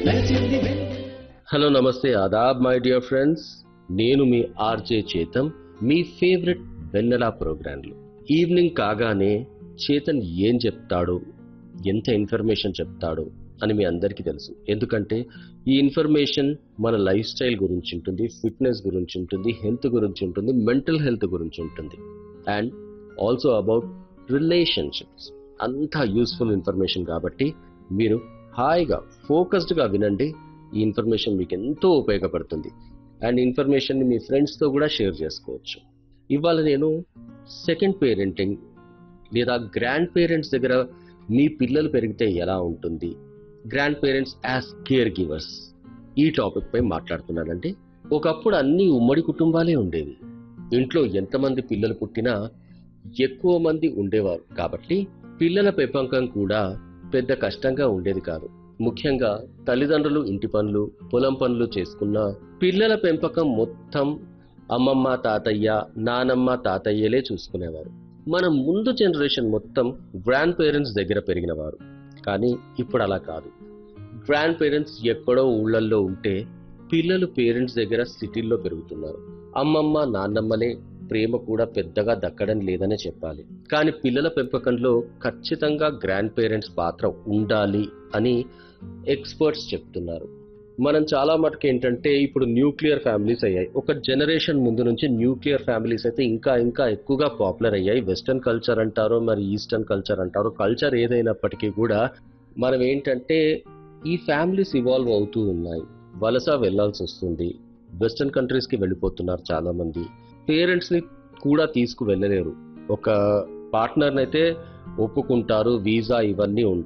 మెరిసింది వెన్నెల హలో నమస్తే ఆదాబ్ my dear friends నేను మీ ఆర్జే చేతన్ మీ ఫేవరెట్ వెన్నెలా ప్రోగ్రాంలు ఈవినింగ్ కాగానే చేతన్ ఏం చెప్తాడు ఎంత ఇన్ఫర్మేషన్ చెప్తాడు అని మీ అందరికీ తెలుసు ఎందుకంటే ఈ ఇన్ఫర్మేషన్ మన లైఫ్ స్టైల్ గురించి ఉంటుంది ఫిట్నెస్ గురించి ఉంటుంది హెల్త్ గురించి ఉంటుంది మెంటల్ హెల్త్ గురించి ఉంటుంది అండ్ ఆల్సో అబౌట్ రిలేషన్షిప్స్ అంతా యూస్ఫుల్ ఇన్ఫర్మేషన్ కాబట్టి మీరు హాయిగా ఫోకస్డ్గా వినండి ఈ ఇన్ఫర్మేషన్ మీకు ఎంతో ఉపయోగపడుతుంది అండ్ ఇన్ఫర్మేషన్ని మీ ఫ్రెండ్స్తో కూడా షేర్ చేసుకోవచ్చు ఇవాళ నేను సెకండ్ పేరెంటింగ్ లేదా గ్రాండ్ పేరెంట్స్ దగ్గర మీ పిల్లలు పెరిగితే ఎలా ఉంటుంది grandparents as caregivers ఈ టాపిక్ పై మాట్లాడుతున్నానండి ఒకప్పుడు అన్ని ఉమ్మడి కుటుంబాలే ఉండేవి ఇంట్లో ఎంతమంది పిల్లలు పుట్టినా ఎక్కువ మంది ఉండేవారు కాబట్టి పిల్లల పెంపకం కూడా పెద్ద కష్టంగా ఉండేది కాదు ముఖ్యంగా తల్లిదండ్రులు ఇంటి పనులు పొలం పనులు చేసుకున్న పిల్లల పెంపకం మొత్తం అమ్మమ్మ తాతయ్య నానమ్మ తాతయ్యలే చూసుకునేవారు మన ముందు జనరేషన్ మొత్తం గ్రాండ్ పేరెంట్స్ దగ్గర పెరిగినవారు కానీ ఇప్పుడు అలా కాదు గ్రాండ్ పేరెంట్స్ ఎక్కడో ఊళ్ళల్లో ఉంటే పిల్లలు పేరెంట్స్ దగ్గర సిటీల్లో పెరుగుతున్నారు అమ్మమ్మ నాన్నమ్మలే ప్రేమ కూడా పెద్దగా దక్కడం లేదనే చెప్పాలి కానీ పిల్లల పెంపకంలో ఖచ్చితంగా గ్రాండ్ పేరెంట్స్ పాత్ర ఉండాలి అని ఎక్స్పర్ట్స్ చెప్తున్నారు మనం చాలా మటుకు ఏంటంటే ఇప్పుడు న్యూక్లియర్ ఫ్యామిలీస్ అయ్యాయి ఒక జనరేషన్ ముందు నుంచి న్యూక్లియర్ ఫ్యామిలీస్ అయితే ఇంకా ఇంకా ఎక్కువగా పాపులర్ అయ్యాయి వెస్టర్న్ కల్చర్ అంటారు మరి ఈస్టర్న్ కల్చర్ అంటారు కల్చర్ ఏదైనప్పటికీ కూడా మనం ఏంటంటే ఈ ఫ్యామిలీస్ ఇవాల్వ్ అవుతూ ఉన్నాయి వలస వెళ్ళాల్సి వస్తుంది వెస్టర్న్ కంట్రీస్కి వెళ్ళిపోతున్నారు చాలా మంది పేరెంట్స్ని కూడా తీసుకు వెళ్ళలేరు ఒక పార్ట్నర్ని అయితే ఒప్పుకుంటారు వీసా ఇవన్నీ ఉంటాయి